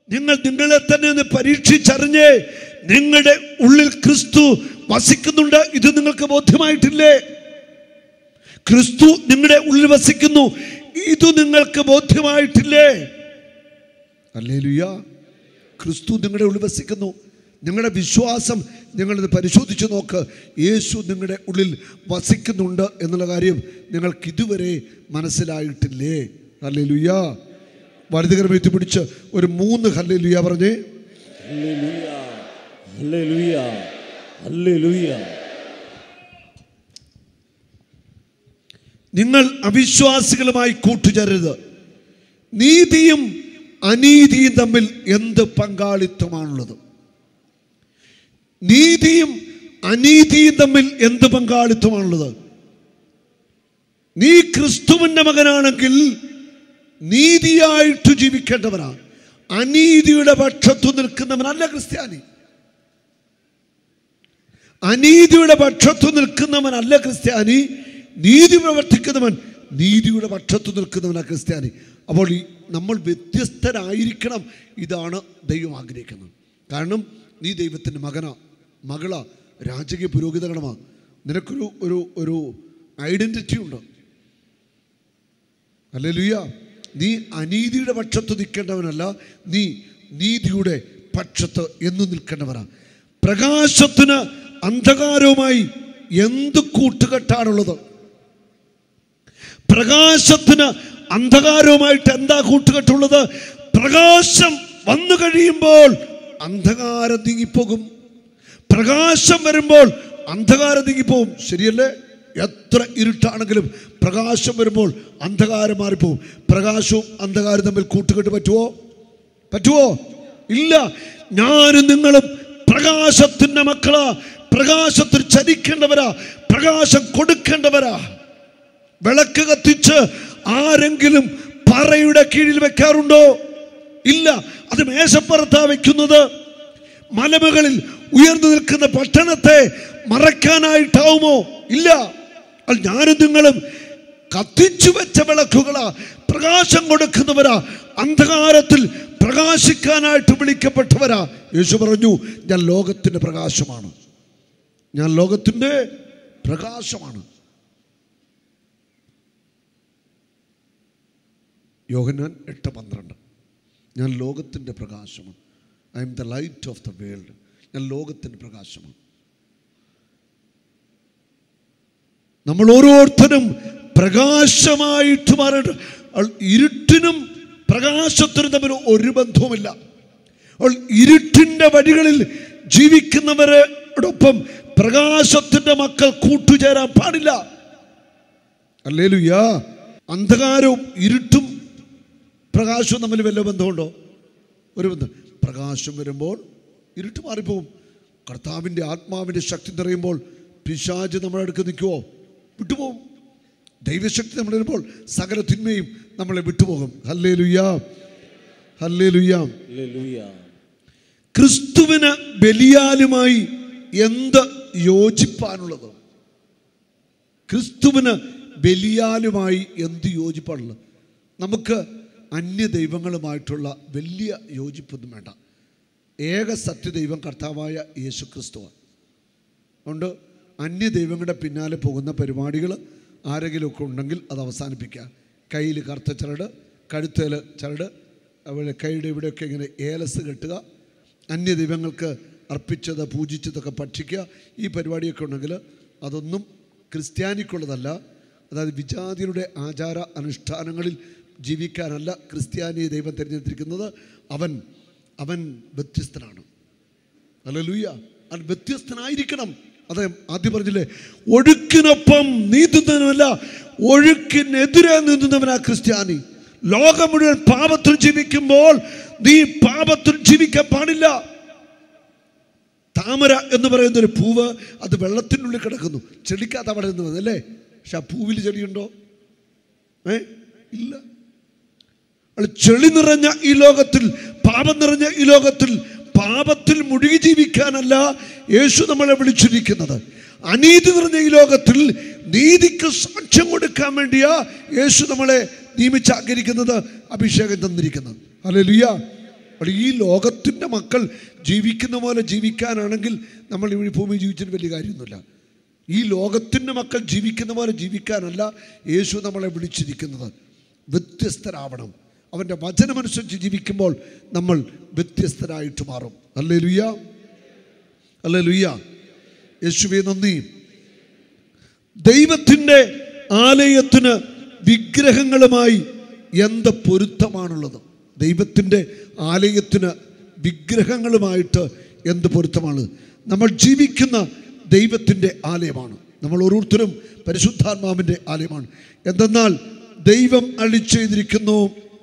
നിങ്ങൾ നിങ്ങളെ തന്നെ ഒന്ന് പരീക്ഷിച്ചറിഞ്ഞ് നിങ്ങളുടെ ഉള്ളിൽ ക്രിസ്തു വസിക്കുന്നുണ്ട് ഇത് നിങ്ങൾക്ക് ബോധ്യമായിട്ടില്ലേ ക്രിസ്തു നിങ്ങളുടെ ഉള്ളിൽ വസിക്കുന്നു ഇത് നിങ്ങൾക്ക് ബോധ്യമായിട്ടില്ലേ അല്ലേലുയ്യ ക്രിസ്തു നിങ്ങളുടെ ഉള്ളിൽ വസിക്കുന്നു നിങ്ങളുടെ വിശ്വാസം നിങ്ങളിത് പരിശോധിച്ച് നോക്ക് യേശു നിങ്ങളുടെ ഉള്ളിൽ വസിക്കുന്നുണ്ട് എന്നുള്ള കാര്യം നിങ്ങൾക്ക് ഇതുവരെ മനസ്സിലായിട്ടില്ലേ ഹല്ലേലൂയ വലുതുകരം എത്തിപ്പിടിച്ച് ഒരു മൂന്ന് ഹല്ലേലൂയ പറഞ്ഞേ ഹല്ലേലൂയ ഹല്ലേലൂയ ഹല്ലേലൂയ നിങ്ങൾ അവിശ്വാസികളുമായി കൂട്ടുചേരരുത് നീതിയും അനീതിയും തമ്മിൽ എന്ത് പങ്കാളിത്തമാണുള്ളത് നീതിയും അനീതിയും തമ്മിൽ എന്ത് പങ്കാളിത്തമാണുള്ളത് നീ ക്രിസ്തുവിൻ്റെ മകനാണെങ്കിൽ നീതിയായിട്ട് ജീവിക്കേണ്ടവനാണ് അനീതിയുടെ പക്ഷത്തു നിൽക്കുന്നവനല്ല ക്രിസ്ത്യാനി അനീതിയുടെ പക്ഷത്തു നിൽക്കുന്നവനല്ല ക്രിസ്ത്യാനി നീതി പ്രവർത്തിക്കുന്നവൻ നീതിയുടെ പക്ഷത്തു നിൽക്കുന്നവനാണ് ക്രിസ്ത്യാനി അപ്പോൾ ഈ നമ്മൾ വ്യത്യസ്തരായിരിക്കണം ഇതാണ് ദൈവം ആഗ്രഹിക്കുന്നത് കാരണം നീ ദൈവത്തിൻ്റെ മകനാ മകളാ രാജകീയ പുരോഹിതഗണമാ നിനക്കൊരു ഒരു ഒരു ഐഡൻറ്റിറ്റി ഉണ്ട് അല്ലേ ലുയ്യ നീ അനീതിയുടെ പക്ഷത്ത് നിൽക്കേണ്ടവനല്ല നീ നീതിയുടെ പക്ഷത്ത് എന്നു നിൽക്കേണ്ടവനാ പ്രകാശത്തിന് അന്ധകാരവുമായി എന്ത് കൂട്ടുകെട്ടാണുള്ളത് പ്രകാശത്തിന് അന്ധകാരവുമായിട്ട് എന്താ കൂട്ടുകെട്ടുള്ളത് പ്രകാശം വന്നു കഴിയുമ്പോൾ അന്ധകാരം നീങ്ങിപ്പോകും പ്രകാശം വരുമ്പോൾ അന്ധകാരം നീങ്ങിപ്പോകും ശരിയല്ലേ എത്ര ഇരുട്ടാണെങ്കിലും പ്രകാശം വരുമ്പോൾ അന്ധകാരം മാറിപ്പോകും പ്രകാശവും അന്ധകാരം തമ്മിൽ കൂട്ടുകെട്ട് പറ്റുമോ പറ്റുമോ ഇല്ല ഞാനും നിങ്ങളും പ്രകാശത്തിന്റെ മക്കളാ പ്രകാശത്തിൽ ചരിക്കേണ്ടവരാ പ്രകാശം കൊടുക്കേണ്ടവരാ വിളക്ക് കത്തിച്ച് ആരെങ്കിലും പറയുടെ കീഴിൽ വെക്കാറുണ്ടോ ഇല്ല അത് മേശപ്പുറത്താ വെക്കുന്നത് മലമുകളിൽ ഉയർന്നു നിൽക്കുന്ന പട്ടണത്തെ മറയ്ക്കാനായിട്ടാവുമോ ഇല്ല അത് ഞാനും നിങ്ങളും കത്തിച്ചു വെച്ച വിളക്കുകളാ പ്രകാശം കൊടുക്കുന്നവരാ അന്ധകാരത്തിൽ പ്രകാശിക്കാനായിട്ട് വിളിക്കപ്പെട്ടവരാ യേശു പറഞ്ഞു ഞാൻ ലോകത്തിൻ്റെ പ്രകാശമാണ് ഞാൻ ലോകത്തിൻ്റെ പ്രകാശമാണ് യോഹന്നാൻ എട്ട് പന്ത്രണ്ട് ഞാൻ ലോകത്തിൻ്റെ പ്രകാശമാണ് I am the light of the world ഞാൻ ലോകത്തിൻ്റെ പ്രകാശമാണ് നമ്മൾ ഓരോരുത്തരും പ്രകാശമായിട്ട് മാറേണ്ട അവൾ ഇരുട്ടിനും പ്രകാശത്തിനും തമ്മിൽ ഒരു ബന്ധവുമില്ല അവൾ ഇരുട്ടിൻ്റെ വഴികളിൽ ജീവിക്കുന്നവരോടൊപ്പം പ്രകാശത്തിൻ്റെ മക്കൾ കൂട്ടുചേരാൻ പാടില്ല അല്ലേലുയ്യാ അന്ധകാരവും ഇരുട്ടും പ്രകാശവും തമ്മിൽ വല്ല ബന്ധമുണ്ടോ ഒരു ബന്ധം പ്രകാശം വരുമ്പോൾ ഇരുട്ട് മാറിപ്പോവും കർത്താവിൻ്റെ ആത്മാവിൻ്റെ ശക്തി നിറയുമ്പോൾ പിശാജ് നമ്മുടെ അടുക്ക് നിൽക്കുമോ വിട്ടുപോകും ദൈവശക്തി നമ്മൾ വരുമ്പോൾ സകല തിന്മയും നമ്മളെ വിട്ടുപോകും ഹല്ലേ ലുയ്യാ ഹല്ലേ ലുയ്യാ ഹല്ലേലൂയ ക്രിസ്തുവിന് ബലിയാലുമായി എന്ത് യോജിപ്പാനുള്ളത് ക്രിസ്തുവിന് ബലിയാലുമായി എന്ത് യോജിപ്പാണുള്ളത് നമുക്ക് അന്യ ദൈവങ്ങളുമായിട്ടുള്ള വലിയ യോജിപ്പൊന്നും വേണ്ട ഏക സത്യദൈവം കർത്താവായ യേശു ക്രിസ്തുവാണ് അതുകൊണ്ട് അന്യ ദൈവങ്ങളുടെ പിന്നാലെ പോകുന്ന പരിപാടികൾ ആരെങ്കിലുമൊക്കെ ഉണ്ടെങ്കിൽ അത് അവസാനിപ്പിക്കുക കയ്യിൽ കറുത്ത ചരട് കഴുത്തേൽ ചരട് അതുപോലെ കൈയുടെ ഇവിടെയൊക്കെ ഇങ്ങനെ ഏലസ് കെട്ടുക അന്യ ദൈവങ്ങൾക്ക് അർപ്പിച്ചത് പൂജിച്ചതൊക്കെ ഭക്ഷിക്കുക ഈ പരിപാടിയൊക്കെ ഉണ്ടെങ്കിൽ അതൊന്നും ക്രിസ്ത്യാനിക്കുള്ളതല്ല അതായത് വിജാതിയുടെ ആചാര അനുഷ്ഠാനങ്ങളിൽ ജീവിക്കാനല്ല ക്രിസ്ത്യാനിയെ ദൈവം തിരഞ്ഞെടുത്തിരിക്കുന്നത് അവൻ അവൻ വ്യത്യസ്തനാണ് അല്ലലൂയ അവൻ വ്യത്യസ്തനായിരിക്കണം അതെ ആദ്യം പറഞ്ഞില്ലേ ഒഴുക്കിനൊപ്പം നീന്തുന്നവനല്ല ഒഴുക്കിനെതിരെ നീന്തുന്നവനാ ക്രിസ്ത്യാനി ലോകം മുഴുവൻ പാപത്തിൽ ജീവിക്കുമ്പോൾ നീ പാപത്തിൽ ജീവിക്കാൻ പാടില്ല താമര എന്ന് പറയുന്ന ഒരു പൂവ് അത് വെള്ളത്തിനുള്ളിൽ കിടക്കുന്നു ചെടിക്കകത്ത് അവിടെ നിന്ന് വന്നല്ലേ പക്ഷെ ആ പൂവിൽ ചെടിയുണ്ടോ ഏ ഇല്ല അത് ചെളി നിറഞ്ഞ ഈ ലോകത്തിൽ പാപം നിറഞ്ഞ ഈ ലോകത്തിൽ പാപത്തിൽ മുഴുകി ജീവിക്കാനല്ല യേശു നമ്മളെ വിളിച്ചിരിക്കുന്നത് അനീതി നിറഞ്ഞ ഈ ലോകത്തിൽ നീതിക്ക് സാക്ഷ്യം കൊടുക്കാൻ വേണ്ടിയാ യേശു നമ്മളെ നിയമിച്ചാക്കിയിരിക്കുന്നത് അഭിഷേകം തന്നിരിക്കുന്നത് അല്ലെ ലുയ്യ അപ്പോൾ ഈ ലോകത്തിൻ്റെ മക്കൾ ജീവിക്കുന്ന പോലെ ജീവിക്കാനാണെങ്കിൽ നമ്മൾ ഈ ഭൂമി ജീവിച്ചിട്ട് വലിയ കാര്യമൊന്നുമില്ല ഈ ലോകത്തിൻ്റെ മക്കൾ ജീവിക്കുന്ന പോലെ ജീവിക്കാനല്ല യേശു നമ്മളെ വിളിച്ചിരിക്കുന്നത് വ്യത്യസ്തരാവണം അവൻ്റെ വചനമനുസരിച്ച് ജീവിക്കുമ്പോൾ നമ്മൾ വ്യത്യസ്തരായിട്ട് മാറും അല്ലേ ലുയ്യ അല്ലേ ലുയ്യ യേശുവെ നന്ദി ദൈവത്തിൻ്റെ ആലയത്തിന് വിഗ്രഹങ്ങളുമായി എന്ത് പൊരുത്തമാണുള്ളത് ദൈവത്തിൻ്റെ ആലയത്തിന് വിഗ്രഹങ്ങളുമായിട്ട് എന്ത് പൊരുത്തമാണ് നമ്മൾ ജീവിക്കുന്ന ദൈവത്തിൻ്റെ ആലയമാണ് നമ്മൾ ഓരോരുത്തരും പരിശുദ്ധാത്മാവിൻ്റെ ആലയമാണ് എന്തെന്നാൽ ദൈവം അളിച്ചെയ്തിരിക്കുന്നു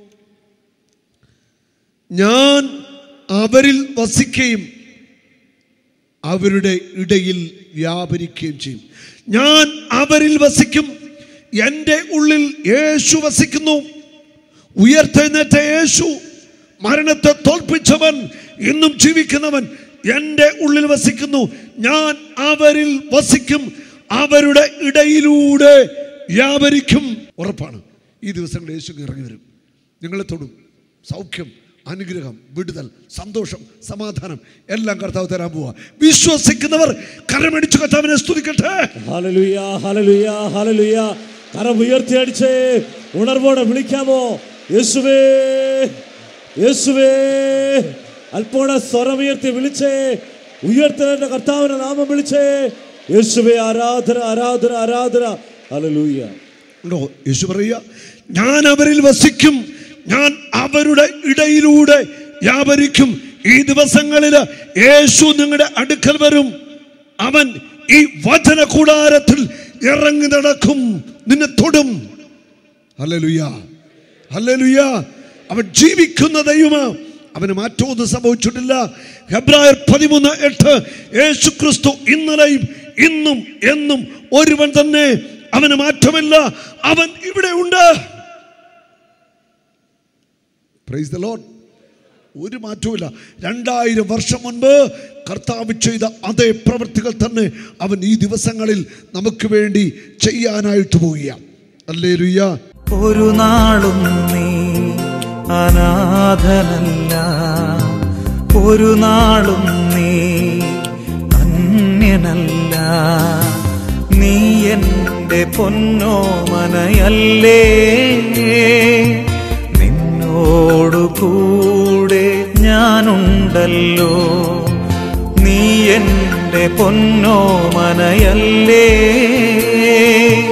ഞാൻ അവരിൽ വസിക്കുകയും അവരുടെ ഇടയിൽ വ്യാപരിക്കുകയും ചെയ്യും ഞാൻ അവരിൽ വസിക്കും എൻ്റെ ഉള്ളിൽ യേശു വസിക്കുന്നു ഉയർത്തെഴുന്നേറ്റ യേശു മരണത്തെ തോൽപ്പിച്ചവൻ ഇന്നും ജീവിക്കുന്നവൻ എൻ്റെ ഉള്ളിൽ വസിക്കുന്നു ഞാൻ അവരിൽ വസിക്കും അവരുടെ ഇടയിലൂടെ വ്യാപരിക്കും ഉറപ്പാണ് ഈ ദിവസങ്ങളിൽ യേശു ഇറങ്ങി വരും നിങ്ങളെ തൊടും സൗഖ്യം അനുഗ്രഹം വിടുതൽ സന്തോഷം സമാധാനം എല്ലാം കർത്താവ് തരാൻ പോവാ വിശ്വസിക്കുന്നവർ കരമടിച്ചു കർത്താവിനെ സ്തുതിക്കട്ടെ ഹല്ലേലൂയ ഹല്ലേലൂയ ഹല്ലേലൂയ കരം ഉയർത്തിയടിച്ച് ഉണർവോടെ വിളിക്കാമോ യേശുവേ യേശുവേ അല്പോടെ സ്വരമുയർത്തി വിളിച്ചേ ഉയർത്തേണ്ട കർത്താവിന്റെ നാമം വിളിച്ചേ യേശുവേ ആരാധന ആരാധന ആരാധന ഹല്ലേലൂയ ഉണ്ടോ യേശു പറയുക ഞാൻ അവരിൽ വസിക്കും ഞാൻ അവരുടെ ഇടയിലൂടെ വ്യാപരിക്കും ഈ ദിവസങ്ങളിൽ യേശു നിങ്ങളുടെ അടുക്കൽ വരും അവൻ ഈ വചന കൂടാരത്തിൽ ഇറങ്ങി നടക്കും നിന്നെ തൊടും ഹല്ലേലൂയ ഹല്ലേലൂയ അവൻ ജീവിക്കുന്ന ദൈവമാ അവന് മാറ്റമൊന്നും സംഭവിച്ചിട്ടില്ല ഹെബ്രായർ പതിമൂന്ന് എട്ട് യേശു ക്രിസ്തു ഇന്നലെയും ഇന്നും എന്നും ഒരുവൻ തന്നെ അവന് മാറ്റമില്ല അവൻ ഇവിടെ ഉണ്ട് പ്രൈസ് ദ ലോർഡ് ഒരു മാറ്റവുമില്ല രണ്ടായിരം വർഷം മുൻപ് കർത്താവ് ചെയ്ത അതേ പ്രവൃത്തികൾ തന്നെ അവൻ ഈ ദിവസങ്ങളിൽ നമുക്ക് വേണ്ടി ചെയ്യാനായിട്ട് പോവുക അല്ലേ ലുയ്യ ഒരു നാളും നീ അനാഥനല്ല ഒരു നാളും നീ അന്യനല്ല നീ എൻ്റെ പൊന്നോമനയല്ലേ നിന്നോടു കൂടെ ഞാനുണ്ടല്ലോ നീ എൻ്റെ പൊന്നോമനയല്ലേ